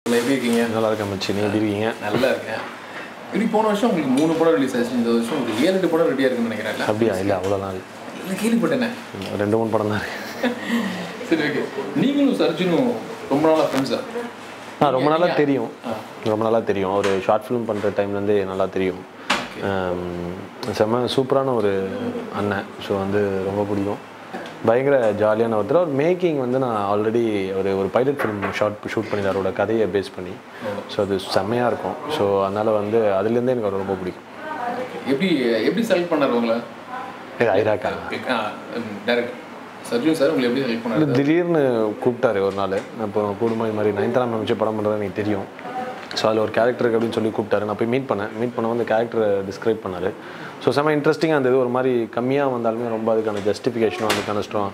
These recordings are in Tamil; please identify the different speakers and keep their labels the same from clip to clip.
Speaker 1: எப்படி இருக்கீங்க
Speaker 2: நல்லா இருக்கேன் மச்சி நீ எப்படி இருக்கீங்க
Speaker 1: நல்லா இருக்கேன் இப்படி போன வருஷம் உங்களுக்கு மூணு படம் ரிலீஸ் ஆச்சு இந்த வருஷம் ஒரு ஏழு எட்டு படம் ரெடியாக இருக்குன்னு நினைக்கிறேன்ல
Speaker 2: அப்படியா இல்லை அவ்வளோதான் இல்லை.
Speaker 1: இல்லை கேள்விப்பட்டேனே
Speaker 2: ரெண்டு மூணு படம் தான் இருக்கு
Speaker 1: சரி ஓகே நீங்களும் சர்ஜுனும் ரொம்ப நாளாக ஃப்ரெண்ட்ஸா
Speaker 2: ஆ ரொம்ப நாளாக தெரியும் ரொம்ப நாளாக தெரியும் ஒரு ஷார்ட் ஃபிலிம் பண்ணுற டைம்லேருந்தே நல்லா தெரியும் ஆம், செம்ம சூப்பரான ஒரு அண்ணன் ஸோ வந்து ரொம்ப பிடிக்கும் பயங்கர ஜாலியான ஒருத்தர் அவர் மேக்கிங் வந்து நான் ஆல்ரெடி ஒரு ஒரு பைலட் ஃபிலிம் ஷார்ட் ஷூட் பண்ணியிருந்தார் அவரோட கதையை பேஸ் பண்ணி ஸோ அது செம்மையாக இருக்கும் ஸோ அதனால் வந்து அதுலேருந்தே எனக்கு அவரை ரொம்ப பிடிக்கும்
Speaker 1: எப்படி எப்படி செலக்ட் பண்ணார் உங்களை
Speaker 2: இது ஐராக்கா
Speaker 1: டேரக்ட் சர்ஜுன் சார் உங்களை எப்படி செலக்ட் பண்ணாரு
Speaker 2: திடீர்னு கூப்பிட்டாரு ஒரு நாள் அப்போ கூடுமா இது மாதிரி நயன்தாரா மேம் வச்சு படம் பண்ணுறது எனக்கு தெரியும் ஸோ அதில் ஒரு கேரக்டருக்கு அப்படின்னு சொல்லி கூப்பிட்டாரு நான் போய் மீட் பண்ணேன் மீட் பண்ண வந்து கேரக்டரை டிஸ்கிரைப் பண்ணார் ஸோ செம்ம இன்ட்ரெஸ்டிங்காக இருந்தது ஒரு மாதிரி கம்மியாக வந்தாலுமே ரொம்ப அதுக்கான ஜஸ்டிஃபிகேஷனும் அதுக்கான ஸ்ட்ராங்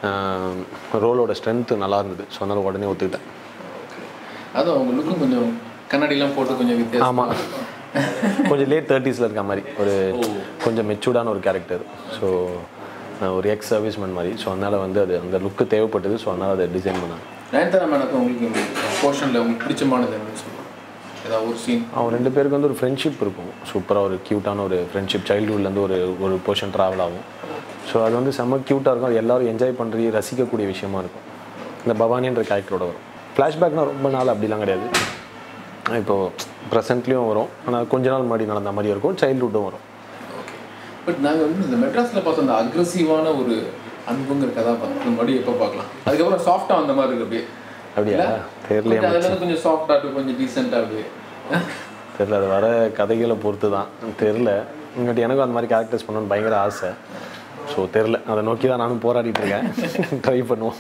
Speaker 2: ரோலோட ஸ்ட்ரென்த்து நல்லா இருந்தது ஸோ அதனால் உடனே ஒத்துக்கிட்டேன்
Speaker 1: அதுவும் அவங்க லுக்கும் கொஞ்சம் கண்ணாடிலாம் போட்டு கொஞ்சம் வித்தியாசம்
Speaker 2: ஆமாம் கொஞ்சம் லேட் தேர்ட்டிஸில் இருக்க மாதிரி ஒரு கொஞ்சம் மெச்சூர்டான ஒரு கேரக்டர் ஸோ ஒரு எக்ஸ் சர்வீஸ்மேன் மாதிரி ஸோ அதனால் வந்து அது அந்த லுக்கு தேவைப்பட்டது ஸோ அதனால் அதை டிசைன் பண்ணாங்க
Speaker 1: நயன்தாரா மேனக்கு உங்களுக்கு போர்ஷனில் உங்களுக்கு பிடிச்சமானது என்னன்னு சொல்லுவாங்க ஏதாவது ஒரு சீன்
Speaker 2: அவங்க ரெண்டு பேருக்கு வந்து ஒரு ஃப்ரெண்ட்ஷிப் இருக்கும் சூப்பராக ஒரு க்யூட்டான ஒரு ஃப்ரெண்ட்ஷிப் சைல்டுஹுட்லேருந்து ஒரு ஒரு போர்ஷன் ட்ராவல் ஆகும் ஸோ அது வந்து செம்ம க்யூட்டாக இருக்கும் அது எல்லாரும் என்ஜாய் பண்ணுறது ரசிக்கக்கூடிய விஷயமா இருக்கும் இந்த பவானின்ற கேரக்டரோட வரும் ஃப்ளாஷ்பேக்னால் ரொம்ப நாள் அப்படிலாம் கிடையாது இப்போது ப்ரெசென்ட்லேயும் வரும் ஆனால் கொஞ்ச நாள் முன்னாடி நடந்த மாதிரி இருக்கும் சைல்டுஹுட்டும் வரும்
Speaker 1: ஓகே பட் நாங்கள் வந்து இந்த மெட்ராஸில் பார்த்த அந்த அக்ரஸிவான ஒரு அன்புங்கிற கதாபாத்திரம் மறுபடியும் எப்போ பார்க்கலாம் அதுக்கப்புறம் சாஃப்டாக அந்த மாதிரி இருக்கு அப்படியே
Speaker 2: அப்படியா தெரியலையே
Speaker 1: But அதுல இருந்து கொஞ்சம் சாஃப்டாக கொஞ்சம் டீசெண்டாக அப்படியே
Speaker 2: தெரில அது வர கதைகளை பொறுத்து தான் தெரில இங்கிட்ட எனக்கும் அந்த மாதிரி கேரக்டர்ஸ் பண்ணணும்னு பயங்கர ஆசை ஸோ தெரில அதை நோக்கி தான் நானும் போராடிட்டு இருக்கேன் ட்ரை பண்ணுவோம்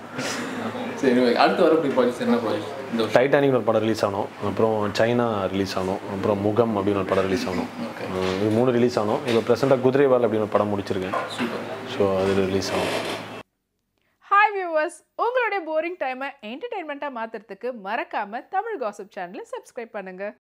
Speaker 1: சரி okay. அடுத்து வரக்கூடிய ப்ராஜெக்ட்ஸ் என்ன ப்ராஜெக்ட் இந்த வருஷம்
Speaker 2: டைட்டானிக் ஒரு படம் ரிலீஸ் ஆனோம் அப்புறம் சைனா ரிலீஸ் ஆனோம் அப்புறம் முகம் அப்படின்னு ஒரு படம் ரிலீஸ் ஆனோம் உம், இது மூணு ரிலீஸ் ஆனோம் இப்போ ப்ரெசெண்டாக குதிரைவால் அப்படின்னு ஒரு படம் முடிச்சிருக்கேன்
Speaker 1: சூப்பர்
Speaker 2: ஸோ அது ரிலீஸ் ஆகும்
Speaker 3: ஹாய் வியூவர்ஸ் உங்களுடைய போரிங் டைமை என்டர்டைன்மெண்ட்டாக மாற்றுறதுக்கு மறக்காமல் தமிழ் காசிப் சேனலை சப்ஸ்கிரைப் பண்ணுங்கள்